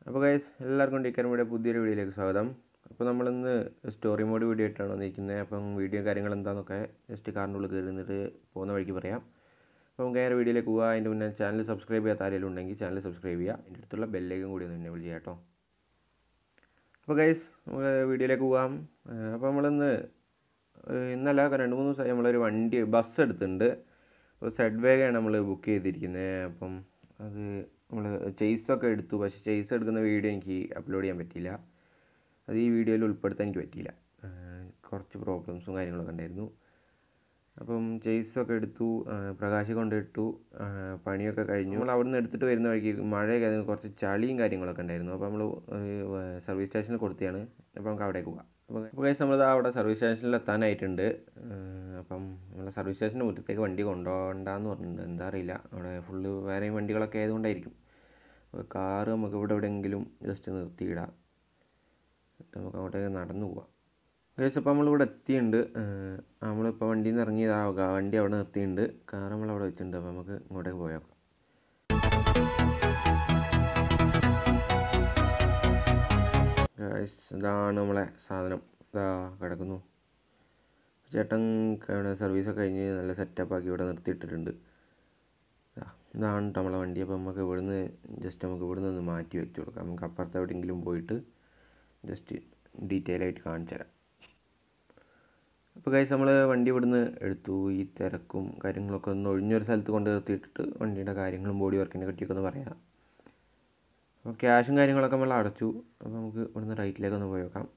അപ്പോൾ ഗൈസ് എല്ലാവർക്കും ഡിക്കാരമിയുടെ പുതിയൊരു വീഡിയോയിലേക്ക് സ്വാഗതം അപ്പോൾ നമ്മളിന്ന് സ്റ്റോറി മോഡ് വീഡിയോ ആയിട്ടാണ് വന്നിരിക്കുന്നത് അപ്പം വീഡിയോ കാര്യങ്ങൾ എന്താണെന്നൊക്കെ ജസ്റ്റ് കാറിൻ്റെ ഉള്ളിൽ കയറി നിന്നിട്ട് പോകുന്ന വഴിക്ക് പറയാം അപ്പോൾ നമുക്ക് നേരെ വീഡിയോയിലേക്ക് പോവുക അതിൻ്റെ മുന്നേ ചാനൽ സബ്സ്ക്രൈബ് ചെയ്യാത്ത ആരെങ്കിലും ഉണ്ടെങ്കിൽ ചാനൽ സബ്സ്ക്രൈബ് ചെയ്യുക അതിൻ്റെ അടുത്തുള്ള ബെല്ലേക്കും കൂടി ഒന്ന് എന്നെ വിളിക്കുക കേട്ടോ അപ്പോൾ ഗൈസ് നമുക്ക് വീഡിയോയിലേക്ക് പോകാം ഏഹ് അപ്പോൾ നമ്മളിന്ന് ഏഹ് ഇന്നല്ല രണ്ട് മൂന്ന് ദിവസമായി നമ്മളൊരു വണ്ടി ബസ് എടുത്തിട്ടുണ്ട് അപ്പോൾ സെഡ് വേഗയാണ് നമ്മൾ ബുക്ക് ചെയ്തിരിക്കുന്നത് അപ്പം അത് നമ്മൾ ചേസൊക്കെ എടുത്തു പക്ഷേ ചേസ് എടുക്കുന്ന വീഡിയോ എനിക്ക് അപ്ലോഡ് ചെയ്യാൻ പറ്റിയില്ല അത് ഈ വീഡിയോയിൽ ഉൾപ്പെടുത്താൻ എനിക്ക് പറ്റിയില്ല ഏഹ് കുറച്ച് പ്രോബ്ലംസും കാര്യങ്ങളൊക്കെ ഉണ്ടായിരുന്നു അപ്പം ചേസൊക്കെ എടുത്തു ഏഹ് പ്രകാശ് കൊണ്ടിട്ടു ഏഹ് പണിയൊക്കെ കഴിഞ്ഞു നമ്മൾ അവിടെ നിന്ന് എടുത്തിട്ട് വരുന്ന വഴിക്ക് മഴയൊക്കെ ആയിരുന്നു കുറച്ച് ചളിയും കാര്യങ്ങളൊക്കെ ഉണ്ടായിരുന്നു അപ്പോൾ നമ്മൾ സർവീസ് സ്റ്റേഷനിൽ കൊടുത്തതാണ് അപ്പോൾ നമുക്ക് അവിടേക്ക് പോകാം അപ്പോൾ അപ്പോൾ കഴിച്ച് നമ്മൾ അവിടെ സർവീസ് സ്റ്റേഷനിൽ എത്താനായിട്ടുണ്ട് ഏഹ് അപ്പം നമ്മളെ സർവീസ് സ്റ്റേഷൻ്റെ മുറ്റത്തേക്ക് വണ്ടി കൊണ്ടുപോകണ്ടെന്ന് പറഞ്ഞിട്ടുണ്ട് എന്താ അറിയില്ല അവിടെ ഫുള്ള് വേറെയും വണ്ടികളൊക്കെ ആയതുകൊണ്ടായിരിക്കും അപ്പോൾ കാറ് നമുക്ക് ഇവിടെ എവിടെയെങ്കിലും ജസ്റ്റ് നിർത്തിയിടാം എന്നിട്ട് നമുക്ക് അങ്ങോട്ടേക്ക് നടന്നു പോവാം ഗൈസ് അപ്പോൾ നമ്മളിവിടെ എത്തിയിട്ടുണ്ട് ഏഹ് നമ്മളിപ്പോൾ വണ്ടിയിൽ നിന്ന് ഇറങ്ങിയതാവുക വണ്ടി അവിടെ നിർത്തിയിട്ടുണ്ട് കാർ നമ്മളവിടെ വെച്ചിട്ടുണ്ട് അപ്പോൾ നമുക്ക് ഇങ്ങോട്ടേക്ക് പോയേക്കാം ഗൈസ് ഇതാണ് നമ്മളെ സാധനം ഇതാ കിടക്കുന്നു ചേട്ടൻ സർവീസൊക്കെ കഴിഞ്ഞ് നല്ല സെറ്റപ്പ് ആക്കി ഇവിടെ നിർത്തിയിട്ടിട്ടുണ്ട് ദാ, ഇതാണ് ട്ടോ നമ്മളെ വണ്ടി അപ്പോൾ നമുക്ക് ഇവിടുന്ന് ജസ്റ്റ് നമുക്ക് ഇവിടുന്ന് ഒന്ന് മാറ്റി വെച്ച് കൊടുക്കാം നമുക്ക് അപ്പുറത്ത് എവിടെയെങ്കിലും പോയിട്ട് ജസ്റ്റ് ഡീറ്റെയിൽ ആയിട്ട് കാണിച്ചു തരാം അപ്പോൾ കഴിച്ച് നമ്മൾ വണ്ടി ഇവിടുന്ന് എടുത്തു ഈ തിരക്കും കാര്യങ്ങളൊക്കെ ഒന്ന് ഒഴിഞ്ഞൊരു സ്ഥലത്ത് കൊണ്ട് നിർത്തിയിട്ടിട്ട് വണ്ടിയുടെ കാര്യങ്ങളും ബോഡി വർക്കിനെ പറ്റിയൊക്കെ ഒന്ന് പറയാം അപ്പോൾ ക്യാഷും കാര്യങ്ങളൊക്കെ നമ്മൾ അടച്ചു അപ്പോൾ നമുക്ക് ഇവിടുന്ന് റൈറ്റിലേക്ക് ഒന്ന് പോയി നോക്കാം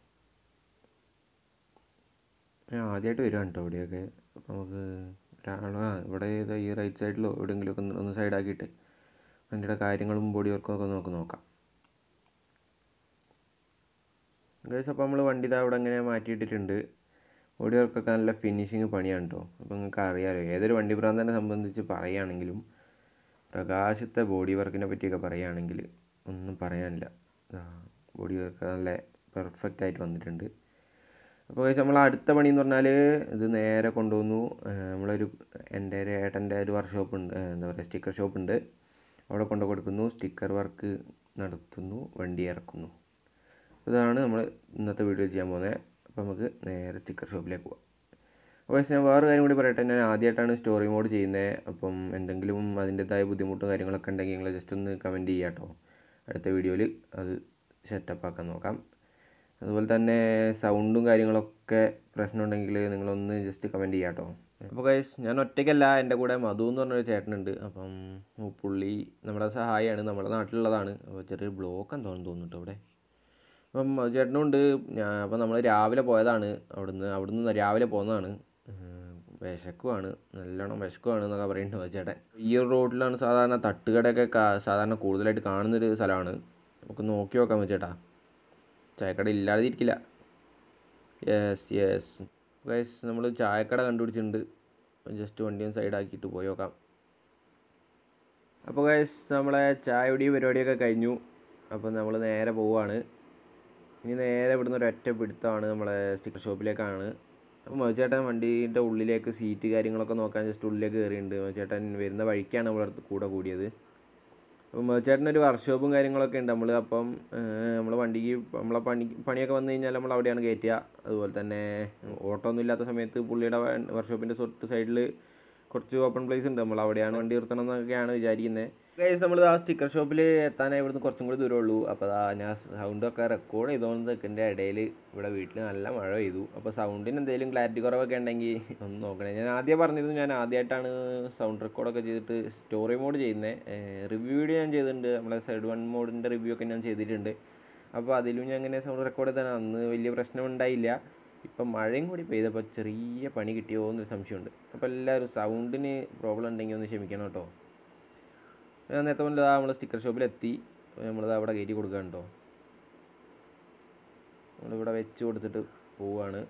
ഞാൻ ആദ്യമായിട്ട് വരികയാണ് കേട്ടോ ഇവിടെയൊക്കെ അപ്പോൾ നമുക്ക് ഒരാളാ ഇവിടെ ഏതാ ഈ റൈറ്റ് സൈഡിലോ എവിടെയെങ്കിലുമൊക്കെ ഒന്ന് ഒന്ന് സൈഡാക്കിയിട്ട് വണ്ടിയുടെ കാര്യങ്ങളും ബോഡി വർക്കും ഒക്കെ നമുക്ക് നോക്കാം ഗൈസ് അപ്പോൾ നമ്മൾ വണ്ടി ഇതാ അവിടെ ഇങ്ങനെ മാറ്റിയിട്ടിട്ടുണ്ട് ബോഡി വർക്കൊക്കെ നല്ല ഫിനിഷിങ് പണിയാണ് കേട്ടോ അപ്പോൾ നിങ്ങൾക്ക് അറിയാമല്ലോ ഏതൊരു വണ്ടി ഭ്രാന്തനെ സംബന്ധിച്ച് പറയുകയാണെങ്കിലും പ്രകാശത്തെ ബോഡി വർക്കിനെ പറ്റിയൊക്കെ പറയുകയാണെങ്കിൽ ഒന്നും പറയാനില്ല ബോഡി വർക്ക് നല്ല പെർഫെക്റ്റ് ആയിട്ട് വന്നിട്ടുണ്ട് അപ്പോൾ കഴിച്ച് നമ്മൾ അടുത്ത പണി എന്ന് പറഞ്ഞാൽ ഇത് നേരെ കൊണ്ടുവന്നു ഏഹ് നമ്മളൊരു എൻ്റെ ഒരു ഏട്ടൻ്റെ ഒരു വർക്ക്ഷോപ്പ് ഉണ്ട് ഏഹ് എന്താ പറയുക സ്റ്റിക്കർ ഷോപ്പ് ഉണ്ട് അവിടെ കൊണ്ടു കൊടുക്കുന്നു സ്റ്റിക്കർ വർക്ക് നടത്തുന്നു വണ്ടി ഇറക്കുന്നു ഇതാണ് നമ്മൾ ഇന്നത്തെ വീഡിയോ ചെയ്യാൻ പോകുന്നത് അപ്പോൾ നമുക്ക് നേരെ സ്റ്റിക്കർ ഷോപ്പിലേക്ക് പോകാം അപ്പോൾ പക്ഷേ ഞാൻ വേറെ കാര്യം കൂടി പറയട്ടെ ഞാൻ ആദ്യമായിട്ടാണ് സ്റ്റോറി മോഡ് ചെയ്യുന്നത് അപ്പം എന്തെങ്കിലും അതിൻ്റെതായ ബുദ്ധിമുട്ടും കാര്യങ്ങളൊക്കെ ഉണ്ടെങ്കിൽ നിങ്ങൾ ജസ്റ്റ് ഒന്ന് കമൻറ്റ് ചെയ്യാം കേട്ടോ അടുത്ത വീഡിയോയിൽ അത് സെറ്റപ്പ് ആക്കാൻ നോക്കാം അതുപോലെ തന്നെ സൗണ്ടും കാര്യങ്ങളൊക്കെ പ്രശ്നമുണ്ടെങ്കിൽ നിങ്ങളൊന്ന് ജസ്റ്റ് കമൻറ്റ് ചെയ്യാം കേട്ടോ അപ്പോൾ ഗൈസ് ഞാൻ ഒറ്റയ്ക്കല്ല എൻ്റെ കൂടെ മധു എന്ന് പറഞ്ഞൊരു ചേട്ടനുണ്ട് അപ്പം പുള്ളി നമ്മുടെ സഹായിയാണ് നമ്മുടെ നാട്ടിലുള്ളതാണ് അപ്പോൾ ചെറിയൊരു ബ്ലോക്ക് എന്താണെന്ന് തോന്നുന്നു കേട്ടോ ഇവിടെ അപ്പം മധു ചേട്ടനും ഉണ്ട് ഞാൻ അപ്പോൾ നമ്മൾ രാവിലെ പോയതാണ് അവിടുന്ന് അവിടുന്ന് രാവിലെ പോകുന്നതാണ് ഉം, വിശക്കുവാണ് നല്ലോണം വിശക്കുവാണ് എന്നൊക്കെ പറയുന്നുണ്ട് മധു ചേട്ടൻ ഈ ഒരു റോഡിലാണ് സാധാരണ തട്ടുകടയൊക്കെ കാ- സാധാരണ കൂടുതലായിട്ട് കാണുന്നൊരു സ്ഥലമാണ് നമുക്ക് നോക്കി നോക്കാം മധു ചേട്ടാ ചായക്കട ഇല്ലാതെ ഇരിക്കില്ല യെസ് യെസ് ഗൈസ് നമ്മൾ ചായക്കട കണ്ടുപിടിച്ചിട്ടുണ്ട് ജസ്റ്റ് വണ്ടി ഒന്ന് സൈഡാക്കിയിട്ട് പോയി നോക്കാം അപ്പോൾ ഗൈസ് നമ്മളെ ചായ കുടി പരിപാടിയൊക്കെ കഴിഞ്ഞു അപ്പോൾ നമ്മൾ നേരെ പോവുകയാണ് ഇനി നേരെ ഇവിടുന്ന് ഒരൊറ്റ പിടുത്തമാണ് നമ്മളെ സ്റ്റിക്കർ ഷോപ്പിലേക്കാണ് അപ്പോൾ മധുചേട്ടൻ വണ്ടീൻ്റെ ഉള്ളിലേക്ക് സീറ്റ് കാര്യങ്ങളൊക്കെ നോക്കാൻ ജസ്റ്റ് ഉള്ളിലേക്ക് കയറിയിട്ടുണ്ട് മധുചേട്ടൻ വരുന്ന വഴിക്കാണ് നമ്മളടുത്ത് കൂടെ കൂടിയത് അപ്പോൾ മധുചേട്ടന് ഒരു വർക്ക്ഷോപ്പും കാര്യങ്ങളൊക്കെ ഉണ്ട് നമ്മൾ അപ്പം നമ്മൾ വണ്ടിക്ക് നമ്മളെ പണി പണിയൊക്കെ വന്നു കഴിഞ്ഞാൽ നമ്മൾ അവിടെയാണ് കയറ്റുക അതുപോലെ തന്നെ ഓട്ടോ ഒന്നും ഇല്ലാത്ത സമയത്ത് പുള്ളിയുടെ വർക്ക്ഷോപ്പിൻ്റെ തൊട്ട് സൈഡിൽ കുറച്ച് ഓപ്പൺ പ്ലേസ് ഉണ്ട് നമ്മൾ അവിടെയാണ് വണ്ടി നിർത്തണം എന്നൊക്കെയാണ് വിചാരിക്കുന്നത് ഗൈസ് നമ്മൾ ആ സ്റ്റിക്കർ ഷോപ്പിൽ എത്താനായി ഇവിടുന്ന് കുറച്ചും കൂടി ദൂരമേ ഉള്ളൂ അപ്പോൾ ആ ഞാൻ സൗണ്ടൊക്കെ റെക്കോർഡ് ചെയ്തുകൊണ്ട് നിൽക്കുന്നതിൻ്റെ ഇടയിൽ ഇവിടെ വീട്ടിൽ നല്ല മഴ പെയ്തു അപ്പോൾ സൗണ്ടിന് എന്തെങ്കിലും ക്ലാരിറ്റി കുറവൊക്കെ ഉണ്ടെങ്കിൽ ഒന്ന് നോക്കണേ ഞാൻ ആദ്യം പറഞ്ഞിരുന്നു ഞാൻ ആദ്യമായിട്ടാണ് സൗണ്ട് റെക്കോർഡൊക്കെ ചെയ്തിട്ട് സ്റ്റോറി മോഡ് ചെയ്യുന്നത് റിവ്യൂ വീഡിയോ ഞാൻ ചെയ്തിട്ടുണ്ട് നമ്മളെ സൈഡ് വൺ മോഡിൻ്റെ റിവ്യൂ ഒക്കെ ഞാൻ ചെയ്തിട്ടുണ്ട് അപ്പോൾ അതിലും ഞാൻ അങ്ങനെ സൗണ്ട് റെക്കോർഡ് ചെയ്താണ് അന്ന് വലിയ പ്രശ്നം ഉണ്ടായില്ല ഇപ്പം മഴയും കൂടി പെയ്തപ്പോൾ ചെറിയ പണി കിട്ടിയോ എന്നൊരു സംശയമുണ്ട് അപ്പോൾ എല്ലാവരും സൗണ്ടിന് പ്രോബ്ലം ഉണ്ടെങ്കിൽ ഒന്ന് ക്ഷമിക്കണം കേട്ടോ ഞാൻ നേരത്തെ പോലെ നമ്മൾ സ്റ്റിക്കർ ഷോപ്പിലെത്തി നമ്മളിത് അവിടെ കയറ്റി കൊടുക്കുക കേട്ടോ നമ്മളിവിടെ വെച്ച് കൊടുത്തിട്ട് പോവാണ്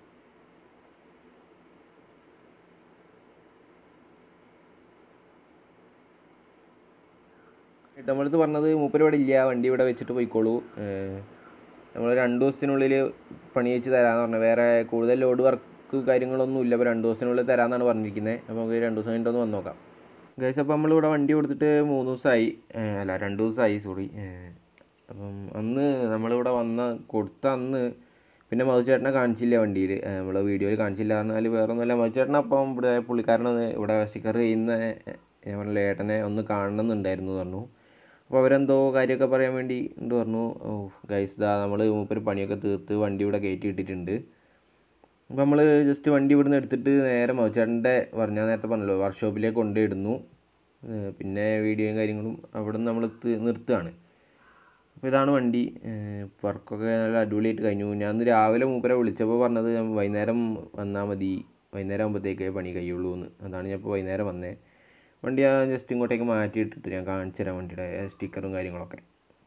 നമ്മളടുത്ത് പറഞ്ഞത് മൂപ്പര് ഇവിടെ ഇല്ല വണ്ടി ഇവിടെ വെച്ചിട്ട് പോയിക്കോളൂ നമ്മൾ രണ്ട് ദിവസത്തിനുള്ളിൽ പണി വെച്ച് തരാമെന്ന് പറഞ്ഞു വേറെ കൂടുതൽ ലോഡ് വർക്ക് കാര്യങ്ങളൊന്നും ഇല്ല അപ്പോൾ രണ്ട് ദിവസത്തിനുള്ളിൽ തരാമെന്നാണ് പറഞ്ഞിരിക്കുന്നത് അപ്പോൾ നമുക്ക് രണ്ട് ദിവസം കഴിഞ്ഞിട്ടൊന്ന് വന്ന് നോക്കാം ഗൈസ് അപ്പോൾ നമ്മളിവിടെ വണ്ടി കൊടുത്തിട്ട് മൂന്ന് ദിവസമായി അല്ല രണ്ട് ദിവസമായി സോറി അപ്പം അന്ന് നമ്മളിവിടെ വന്ന കൊടുത്ത അന്ന് പിന്നെ മധുചേട്ടനെ കാണിച്ചില്ല വണ്ടിയിൽ നമ്മൾ വീഡിയോയിൽ കാണിച്ചില്ല പറഞ്ഞാൽ വേറെ ഒന്നുമല്ല മധുചേട്ടൻ അപ്പം ഇവിടെ പുള്ളിക്കാരനൊന്ന് ഇവിടെ സ്റ്റിക്കർ ചെയ്യുന്ന ഞാൻ പറഞ്ഞില്ല ഏട്ടനെ ഒന്ന് കാണണമെന്നുണ്ടായിരുന്നു പറഞ്ഞു അപ്പോൾ അവരെന്തോ കാര്യമൊക്കെ പറയാൻ വേണ്ടി ഉണ്ട് പറഞ്ഞു ഓ ഗൈസ് ദാ നമ്മൾ മൂപ്പര് പണിയൊക്കെ തീർത്ത് വണ്ടി ഇവിടെ കയറ്റി ഇട്ടിട്ടുണ്ട് അപ്പോൾ നമ്മൾ ജസ്റ്റ് വണ്ടി ഇവിടുന്ന് എടുത്തിട്ട് നേരെ മധുചേട്ടൻ്റെ പറഞ്ഞ ഞാൻ നേരത്തെ പറഞ്ഞല്ലോ വർക്ക്ഷോപ്പിലേക്ക് കൊണ്ടുപോയിടുന്നു ഏഹ് പിന്നെ വീഡിയോയും കാര്യങ്ങളും അവിടെ നിന്ന് നമ്മൾ നിർത്തുകയാണ് അപ്പോൾ ഇതാണ് വണ്ടി വർക്കൊക്കെ നല്ല അടിപൊളിയായിട്ട് കഴിഞ്ഞു ഞാൻ ഇന്ന് രാവിലെ മൂപ്പരെ വിളിച്ചപ്പോൾ പറഞ്ഞത് ഞാൻ വൈകുന്നേരം വന്നാൽ മതി വൈകുന്നേരം ആകുമ്പോഴത്തേക്കേ പണി കഴിയുള്ളൂ എന്ന് അതാണ് ഞാൻ ഇപ്പോൾ വൈകുന്നേരം വന്നേ വണ്ടി ഞാൻ ജസ്റ്റ് ഇങ്ങോട്ടേക്ക് മാറ്റിയിട്ടിട്ട് ഞാൻ കാണിച്ചു തരാം വണ്ടിയുടെ സ്റ്റിക്കറും കാര്യങ്ങളൊക്കെ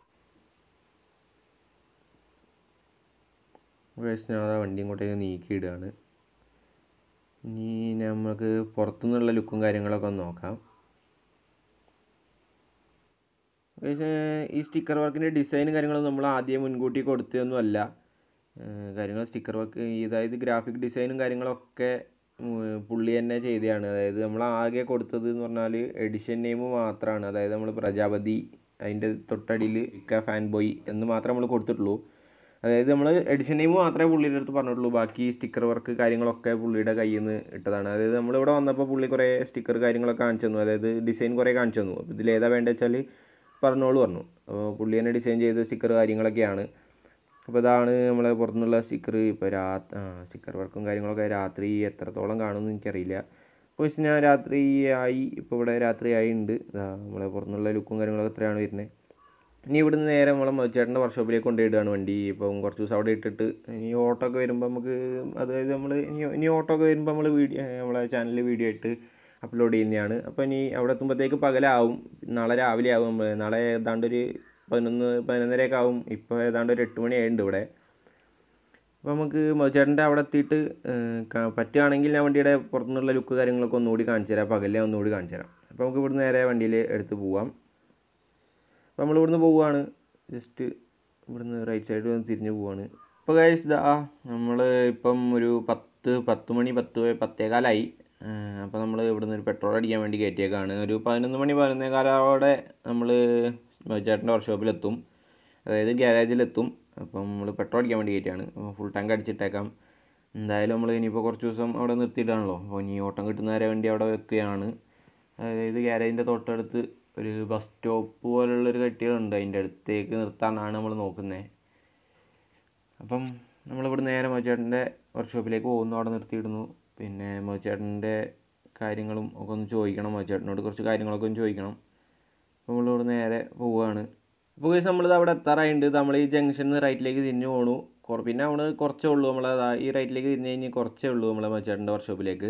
വേസ്റ്റ് ഞാൻ ആ വണ്ടി ഇങ്ങോട്ടേക്ക് നീക്കിയിടുകയാണ് ഇനി നമുക്ക് പുറത്തുനിന്നുള്ള ലുക്കും കാര്യങ്ങളൊക്കെ ഒന്ന് നോക്കാം പക്ഷേ ഈ സ്റ്റിക്കർ വർക്കിൻ്റെ ഡിസൈനും കാര്യങ്ങളും നമ്മൾ ആദ്യം മുൻകൂട്ടി കൊടുത്തതൊന്നും അല്ല ഏഹ് കാര്യങ്ങൾ സ്റ്റിക്കർ വർക്ക് അതായത് ഗ്രാഫിക് ഡിസൈനും കാര്യങ്ങളൊക്കെ ഉം, പുള്ളി തന്നെ ചെയ്തതാണ് അതായത് നമ്മൾ ആകെ കൊടുത്തത് എന്ന് പറഞ്ഞാൽ എഡിഷൻ നെയിം മാത്രമാണ് അതായത് നമ്മൾ പ്രജാപതി അതിൻ്റെ തൊട്ടടിയിൽ ഇക്ക ഫാൻ ബോയ് എന്ന് മാത്രമേ നമ്മൾ കൊടുത്തിട്ടുള്ളൂ അതായത് നമ്മൾ എഡിഷൻ നെയിം മാത്രമേ പുള്ളിയുടെ അടുത്ത് പറഞ്ഞിട്ടുള്ളൂ ബാക്കി സ്റ്റിക്കർ വർക്ക് കാര്യങ്ങളൊക്കെ പുള്ളിയുടെ കയ്യിൽ നിന്ന് ഇട്ടതാണ് അതായത് നമ്മളിവിടെ വന്നപ്പോൾ പുള്ളി കുറേ സ്റ്റിക്കർ കാര്യങ്ങളൊക്കെ കാണിച്ചു തന്നു അതായത് ഡിസൈൻ കുറേ കാണിച്ചു തന്നു അപ്പോൾ ഇതിൽ ഏതാ വേണ്ടത് വെച്ചാൽ പറഞ്ഞോളൂ പറഞ്ഞു അപ്പോൾ പുള്ളി തന്നെ ഡിസൈൻ ചെയ്ത സ്റ്റിക്കർ കാര്യങ്ങളൊക്കെയാണ് അപ്പോൾ ഇതാണ് നമ്മളെ പുറത്തുനിന്നുള്ള സ്റ്റിക്കർ ഇപ്പോൾ രാ ആ സ്റ്റിക്കർ വർക്കും കാര്യങ്ങളൊക്കെ രാത്രി എത്രത്തോളം കാണുമെന്ന് എനിക്കറിയില്ല അപ്പോൾ വെച്ച് ഞാൻ രാത്രി ആയി ഇപ്പോൾ ഇവിടെ രാത്രി ആയിട്ടുണ്ട് ഇതാ നമ്മളെ പുറത്തുനിന്നുള്ള ലുക്കും കാര്യങ്ങളൊക്കെ എത്രയാണ് വരുന്നത് ഇനി ഇവിടുന്ന് നേരെ നമ്മളെ മച്ചേട്ടൻ്റെ വർക്ക്ഷോപ്പിലേക്ക് കൊണ്ടുപോയിടുകയാണ് വണ്ടി ഇപ്പം കുറച്ച് ദിവസം അവിടെ ഇട്ടിട്ട് ഇനി ഓട്ടോ ഒക്കെ വരുമ്പോൾ നമുക്ക് അതായത് നമ്മൾ ഇനി ഇനി ഓട്ടോ ഒക്കെ വരുമ്പോൾ നമ്മൾ വീഡിയോ നമ്മളെ ചാനലിൽ വീഡിയോ ആയിട്ട് അപ്ലോഡ് ചെയ്യുന്നതാണ് അപ്പോൾ ഇനി അവിടെ എത്തുമ്പോഴത്തേക്ക് പകലാവും നാളെ രാവിലെ ആവും നമ്മള് നാളെ ഏതാണ്ട് ഒരു പതിനൊന്ന് പതിനൊന്നരയൊക്കെ ആവും ഇപ്പോൾ ഏതാണ്ട് ഒരു എട്ട് മണി ആയിട്ടുണ്ട് ഇവിടെ അപ്പോൾ നമുക്ക് മധുചേട്ടൻ്റെ അവിടെ എത്തിയിട്ട് ഏഹ്, ക- പറ്റുകയാണെങ്കിൽ ഞാൻ വണ്ടിയുടെ പുറത്തുനിന്നുള്ള ലുക്ക് കാര്യങ്ങളൊക്കെ ഒന്നുകൂടി കാണിച്ചു തരാം പകലേ ഒന്നുകൂടി കാണിച്ചു തരാം അപ്പോൾ നമുക്ക് ഇവിടുന്ന് നേരെ വണ്ടിയിൽ എടുത്ത് പോവാം അപ്പോൾ നമ്മൾ ഇവിടുന്ന് പോവുകയാണ് ജസ്റ്റ് ഇവിടുന്ന് റൈറ്റ് സൈഡ് വന്ന് തിരിഞ്ഞ് പോവാണ് ഇപ്പോൾ കഴിച്ച് ഇതാ നമ്മൾ ഇപ്പം ഒരു പത്ത് പത്ത് മണി പത്ത് പത്തേകാലായി അപ്പോൾ നമ്മൾ ഇവിടുന്ന് ഒരു പെട്രോൾ അടിക്കാൻ വേണ്ടി കയറ്റിയേക്കാണ് ഒരു പതിനൊന്ന് മണി പതിനൊന്നേകാലോടെ നമ്മൾ ചേട്ടൻ്റെ വർക്ക്ഷോപ്പിലെത്തും അതായത് ഗ്യാരേജിലെത്തും അപ്പം നമ്മൾ പെട്രോൾ അടിക്കാൻ വേണ്ടി കയറ്റിയാണ് ഫുൾ ടാങ്ക് അടിച്ചിട്ടേക്കാം എന്തായാലും നമ്മൾ ഇനിയിപ്പോൾ കുറച്ച് ദിവസം അവിടെ നിർത്തിയിട്ടാണല്ലോ അപ്പോൾ ഇനി ഓട്ടം കിട്ടുന്നവരെ വേണ്ടി അവിടെ വെക്കുകയാണ് അതായത് ഗ്യാരേജിൻ്റെ തൊട്ടടുത്ത് ഒരു ബസ് സ്റ്റോപ്പ് പോലുള്ളൊരു കെട്ടിടമുണ്ട് അതിൻ്റെ അടുത്തേക്ക് നിർത്താനാണ് നമ്മൾ നോക്കുന്നത് അപ്പം നമ്മളിവിടെ നേരെ മോചേട്ടൻ്റെ വർക്ക്ഷോപ്പിലേക്ക് പോകുന്നു അവിടെ നിർത്തിയിടുന്നു പിന്നെ മോചേട്ടൻ്റെ കാര്യങ്ങളും ഒക്കെ ഒന്ന് ചോദിക്കണം മോചേട്ടനോട് കുറച്ച് കാര്യങ്ങളൊക്കെ ഒന്ന് ചോദിക്കണം അപ്പോൾ നമ്മളിവിടെ നേരെ പോവുകയാണ് അപ്പോൾ guys നമ്മളിത് അവിടെ എത്താറായിട്ടുണ്ട് നമ്മൾ ഈ ജംഗ്ഷനിൽ നിന്ന് റൈറ്റിലേക്ക് തിരിഞ്ഞു പോണു കുറ- പിന്നെ അവിടെ കുറച്ചേ ഉള്ളൂ നമ്മൾ ഈ റൈറ്റിലേക്ക് തിരിഞ്ഞ് കഴിഞ്ഞ് കുറച്ചേ ഉള്ളൂ നമ്മളെ മോചേട്ടൻ്റെ വർക്ക്ഷോപ്പിലേക്ക്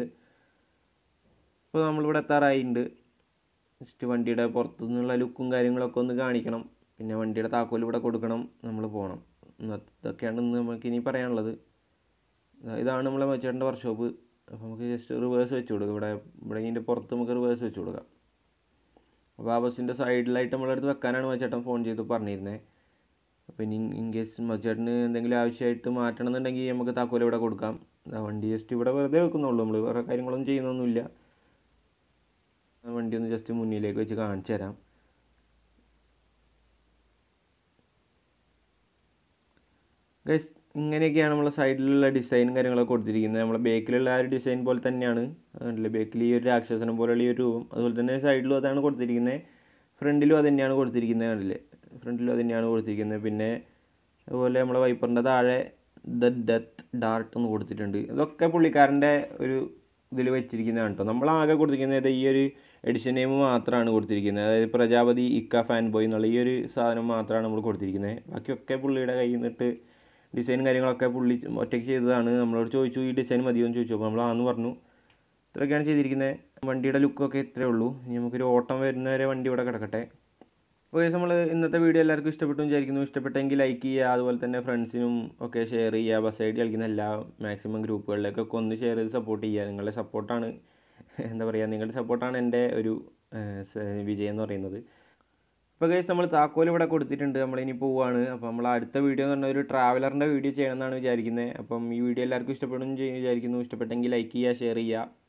അപ്പോൾ നമ്മളിവിടെ എത്താറായിട്ടുണ്ട് ജസ്റ്റ് വണ്ടിയുടെ പുറത്തു നിന്നുള്ള ലുക്കും കാര്യങ്ങളൊക്കെ ഒന്ന് കാണിക്കണം പിന്നെ വണ്ടിയുടെ താക്കോൽ ഇവിടെ കൊടുക്കണം നമ്മൾ പോകണം ഇതൊക്കെയാണ് ഇന്ന് നമുക്ക് ഇനി പറയാനുള്ളത് ഇതാ- ഇതാണ് നമ്മളെ മച്ചേട്ടൻ്റെ വർക്ക്ഷോപ്പ് അപ്പോൾ നമുക്ക് ജസ്റ്റ് റിവേഴ്സ് വെച്ച് കൊടുക്കാം ഇവിടെ ഇവിടെ ഇതിൻ്റെ പുറത്ത് നമുക്ക് റിവേഴ്സ് വെച്ച് കൊടുക്കാം അപ്പോൾ ആ ബസ്സിൻ്റെ സൈഡിലായിട്ട് നമ്മളടുത്ത് വെക്കാനാണ് മച്ചേട്ടൻ ഫോൺ ചെയ്ത് പറഞ്ഞിരുന്നത് അപ്പോൾ ഇനി ഇൻ കേസ് മച്ചേട്ടന് എന്തെങ്കിലും ആവശ്യമായിട്ട് മാറ്റണം എന്നുണ്ടെങ്കിൽ നമുക്ക് താക്കോൽ ഇവിടെ കൊടുക്കാം ഇതാ വണ്ടി ജസ്റ്റ് ഇവിടെ വെറുതെ വെക്കുന്നുള്ളൂ നമ്മൾ വേറെ കാര്യങ്ങളൊന്നും ചെയ്യുന്നൊന്നുമില്ല ആ വണ്ടി ഒന്ന് ജസ്റ്റ് മുന്നിലേക്ക് വെച്ച് കാണിച്ചു തരാം ഗൈസ് ഇങ്ങനെയൊക്കെയാണ് നമ്മളെ സൈഡിലുള്ള ഡിസൈനും കാര്യങ്ങളൊക്കെ കൊടുത്തിരിക്കുന്നത് നമ്മളെ ബേക്കിലുള്ള ആ ഒരു ഡിസൈൻ പോലെ തന്നെയാണ് അതുകൊണ്ടല്ലേ ബേക്കിൽ ഈ ഒരു രാക്ഷസനം പോലെയുള്ള ഈ ഒരു രൂപം അതുപോലെ തന്നെ സൈഡിലും അതാണ് കൊടുത്തിരിക്കുന്നത് ഫ്രണ്ടിലും അത് തന്നെയാണ് കൊടുത്തിരിക്കുന്നത് കണ്ടില്ലേ ഫ്രണ്ടിലും അത് തന്നെയാണ് കൊടുത്തിരിക്കുന്നത് പിന്നെ അതുപോലെ നമ്മളെ വൈപ്പറിൻ്റെ താഴെ ദ ഡെത്ത് ഡാർട്ട് എന്ന് കൊടുത്തിട്ടുണ്ട് ഇതൊക്കെ പുള്ളിക്കാരൻ്റെ ഒരു ഇതിൽ വെച്ചിരിക്കുന്നതാണ് കേട്ടോ നമ്മളാകെ കൊടുത്തിരിക്കുന്നത് ഈ ഒരു എഡിഷൻ നെയിം മാത്രമാണ് കൊടുത്തിരിക്കുന്നത് അതായത് പ്രജാപതി ഇക്ക ഫാൻ ബോയ് എന്നുള്ള ഈ ഒരു സാധനം മാത്രമാണ് നമ്മൾ കൊടുത്തിരിക്കുന്നത് ബാക്കിയൊക്കെ പുള്ളിയുടെ കയ്യിൽ നിന്നിട്ട് ഡിസൈനും കാര്യങ്ങളൊക്കെ പുള്ളി ഒറ്റയ്ക്ക് ചെയ്തതാണ് നമ്മളോട് ചോദിച്ചു ഈ ഡിസൈൻ മതിയോ എന്ന് ചോദിച്ചു അപ്പോൾ നമ്മൾ ആന്ന് പറഞ്ഞു ഇത്രയൊക്കെയാണ് ചെയ്തിരിക്കുന്നത് വണ്ടിയുടെ ലുക്കൊക്കെ ഇത്രയേ ഉള്ളൂ ഇനി നമുക്കൊരു ഓട്ടം വരുന്നവരെ വണ്ടി ഇവിടെ കിടക്കട്ടെ ഓക്കെ നമ്മൾ ഇന്നത്തെ വീഡിയോ എല്ലാവർക്കും ഇഷ്ടപ്പെട്ടു എന്ന് വിചാരിക്കുന്നു ഇഷ്ടപ്പെട്ടെങ്കിൽ ലൈക്ക് ചെയ്യുക അതുപോലെ തന്നെ ഫ്രണ്ട്സിനും ഒക്കെ ഷെയർ ചെയ്യുക ബസ് ഐഡി കളിക്കുന്ന എല്ലാ മാക്സിമം ഗ്രൂപ്പുകളിലേക്കൊക്കെ ഒന്ന് ഷെയർ ചെയ്ത് സപ്പോർട്ട് ചെയ്യുക നിങ്ങളുടെ സപ്പോർട്ടാണ് എന്താ പറയുക നിങ്ങളുടെ സപ്പോർട്ടാണ് എൻ്റെ ഒരു ഏഹ്, സ- വിജയം എന്ന് പറയുന്നത് ഇപ്പോൾ കേസ് നമ്മൾ താക്കോൽ ഇവിടെ കൊടുത്തിട്ടുണ്ട് നമ്മളിനി പോവുകയാണ് അപ്പോൾ നമ്മൾ അടുത്ത വീഡിയോ എന്ന് പറഞ്ഞാൽ ഒരു ട്രാവലറിൻ്റെ വീഡിയോ ചെയ്യണമെന്നാണ് വിചാരിക്കുന്നത് അപ്പം ഈ വീഡിയോ എല്ലാവർക്കും ഇഷ്ടപ്പെടും എന്ന് വിചാരിക്കുന്നു ഇഷ്ടപ്പെട്ടെങ്കിൽ ലൈക്ക് ചെയ്യുക ഷെയർ ചെയ്യുക